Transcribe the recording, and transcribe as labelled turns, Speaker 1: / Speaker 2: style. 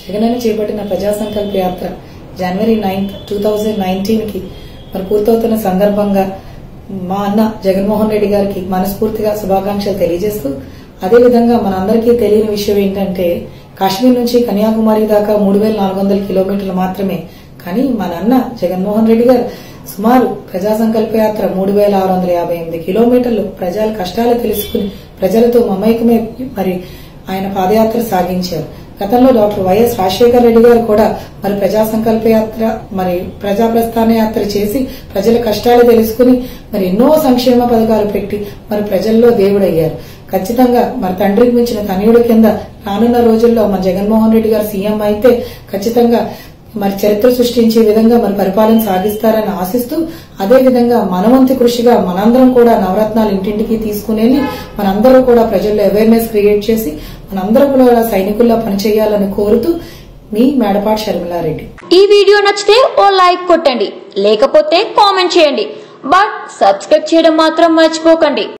Speaker 1: జగనన్న చేపట్టిన ప్రజా సంకల్ప యాత్ర January ninth two thousand nineteen కి మరి పూర్తవుతున్న సందర్భంగా మా అన్న జగన్మోహన్ రెడ్డి గారికి మనస్ఫూర్తిగా శుభాకాంక్షలు తెలియజేస్తూ అదేవిధంగా మనందరికీ తెలియని విషయం ఏంటంటే కాశ్మీర్ నుంచి కన్యాకుమారి దాకా మూడు వేల నాలుగు వందల కిలోమీటర్లు మాత్రమే కానీ మన అన్న జగన్మోహన్ రెడ్డి గారు సుమారు ప్రజా సంకల్ప యాత్ర మూడు వేల ఆరు వందల యాభై ఎనిమిది కిలోమీటర్లు ప్రజల కష్టాలు తెలుసుకుని ప్రజలతో మమైకమే మరి ఆయన పాదయాత్ర సాగించారు గతంలో డాక్టర్ వైఎస్ రాజశేఖర రెడ్డి గారు కూడా మరి ప్రజా సంకల్ప యాత్ర మరి ప్రజా ప్రస్థాన యాత్ర చేసి ప్రజల కష్టాలు తెలుసుకుని మరి ఎన్నో సంక్షేమ పథకాలు పెట్టి మరి ప్రజల్లో దేవుడయ్యారు ఖచ్చితంగా మరి తండ్రికి మించిన తనయుడి కింద రానున్న రోజుల్లో మన జగన్మోహన్ రెడ్డి గారు సీఎం అయితే ఖచ్చితంగా మరి చరిత్ర సృష్టించే విధంగా మరి పరిపాలన సాగిస్తారని ఆశిస్తూ అదే విధంగా మనవంతి కృషిగా మనందరం కూడా నవరత్నాలు ఇంటింటికి తీసుకుని వెళ్ళి మనందరూ కూడా ప్రజల్లో అవేర్నెస్ క్రియేట్ చేసి మనందరం కూడా సైనికుల్లా పనిచేయాలని కోరుతూ మీ మేడపాటి షర్మిలారెడ్డి
Speaker 2: ఈ వీడియో నచ్చితే ఓ లైక్ కొట్టండి లేకపోతే కామెంట్ చేయండి బట్ సబ్స్క్రైబ్ చేయడం మాత్రం మర్చిపోకండి